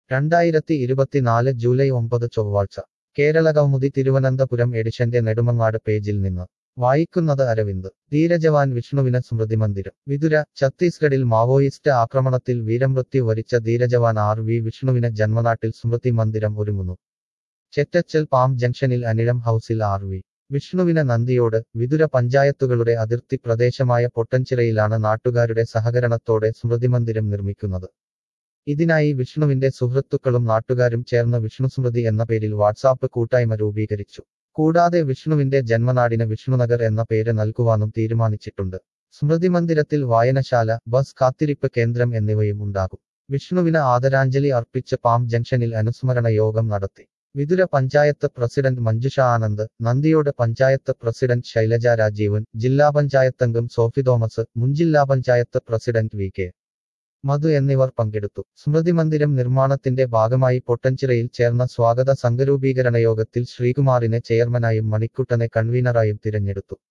രണ്ടായിരത്തി ഇരുപത്തിനാല് ജൂലൈ ഒമ്പത് ചൊവ്വാഴ്ച കേരളകൗമുദി തിരുവനന്തപുരം എഡിഷന്റെ നെടുമങ്ങാട് പേജിൽ നിന്ന് വായിക്കുന്നത് അരവിന്ദ് ധീരജവാൻ വിഷ്ണുവിന് സ്മൃതി മന്ദിരം വിതുര ഛത്തീസ്ഗഡിൽ മാവോയിസ്റ്റ് ആക്രമണത്തിൽ വീരമൃത്യു വരിച്ച ധീരജവാൻ ആർ വി വിഷ്ണുവിന് ജന്മനാട്ടിൽ സ്മൃതി മന്ദിരം ഒരുങ്ങുന്നു ചെറ്റച്ചൽ പാം ജംഗ്ഷനിൽ അനിഴം ഹൌസിൽ ആർ വി വിഷ്ണുവിന് നന്ദിയോട് വിതുര പഞ്ചായത്തുകളുടെ അതിർത്തി പ്രദേശമായ പൊട്ടൻചിറയിലാണ് നാട്ടുകാരുടെ സഹകരണത്തോടെ സ്മൃതി മന്ദിരം നിർമ്മിക്കുന്നത് ഇതിനായി വിഷ്ണുവിന്റെ സുഹൃത്തുക്കളും നാട്ടുകാരും ചേർന്ന് വിഷ്ണുസ്മൃതി എന്ന പേരിൽ വാട്സാപ്പ് കൂട്ടായ്മ രൂപീകരിച്ചു കൂടാതെ വിഷ്ണുവിന്റെ ജന്മനാടിന് വിഷ്ണുനഗർ എന്ന പേര് നൽകുവാനും തീരുമാനിച്ചിട്ടുണ്ട് സ്മൃതി മന്ദിരത്തിൽ വായനശാല ബസ് കാത്തിരിപ്പ് കേന്ദ്രം എന്നിവയും ഉണ്ടാകും വിഷ്ണുവിന് ആദരാഞ്ജലി അർപ്പിച്ച് പാം ജംഗ്ഷനിൽ അനുസ്മരണ യോഗം നടത്തി വിതുര പഞ്ചായത്ത് പ്രസിഡന്റ് മഞ്ജുഷ ആനന്ദ് നന്ദിയോട് പഞ്ചായത്ത് പ്രസിഡന്റ് ശൈലജ രാജീവൻ ജില്ലാ പഞ്ചായത്ത് അംഗം സോഫി തോമസ് മുൻ ജില്ലാ panchayat president V K Madhu എന്നിവർ പങ്കെടുത്തു സ്മൃതി മന്ദിരം നിർമ്മാണത്തിന്റെ ഭാഗമായി പൊട്ടൻചിറയിൽ ചേർന്ന സ്വാഗത സംഘരൂപീകരണ യോഗത്തിൽ ശ്രീകുമാറിനെ ചെയർമാനായും മണിക്കുട്ടനെ കൺവീനറായും തിരഞ്ഞെടുത്തു